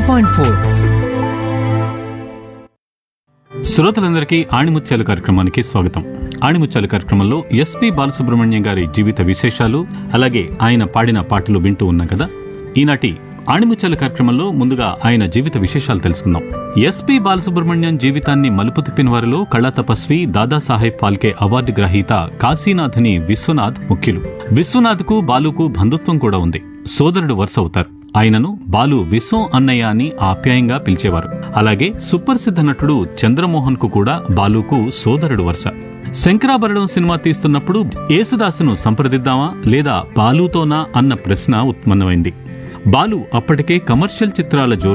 point four శ్రోతలందరికీ ఆణిముత్యాలు కార్యక్రమానికి స్వాగతం ఆణిముత్యాలు కార్యక్రమంలో ఎస్పి బాలసుబ్రహ్మణ్యం గారి జీవిత విశేషాలు అలాగే ఆయన పాడిన పాటలు వింటూ ఉన్నాం కదా ఈనాటి ఆణిముత్యాల కార్యక్రమంలో ముందుగా ఆయన జీవిత విశేషాలు తెలుసుకుందాం ఎస్పి బాలసుబ్రహ్మణ్యం జీవితాన్ని మలుపు తిప్పిన వారిలో కళా తపస్వి దాదాసాహెబ్ ఫాల్కే అవార్డు గ్రహీత కాశీనాథ్ని విశ్వనాథ్ ముఖ్యులు విశ్వనాథ్కు బాలుకు బంధుత్వం కూడా ఉంది సోదరుడు వరుస అవుతారు ఆయనను బాలు విశ్వం అన్నయ్య అని ఆప్యాయంగా పిలిచేవారు అలాగే సుప్రసిద్ధ నటుడు చంద్రమోహన్ కు కూడా బాలుకు సోదరుడు వరుస శంకరాభరణం సినిమా తీస్తున్నప్పుడు యేసుదాసును సంప్రదిద్దామా లేదా బాలుతోనా అన్న ప్రశ్న ఉత్పన్నమైంది బాలు అప్పటికే కమర్షియల్ చిత్రాల జోరు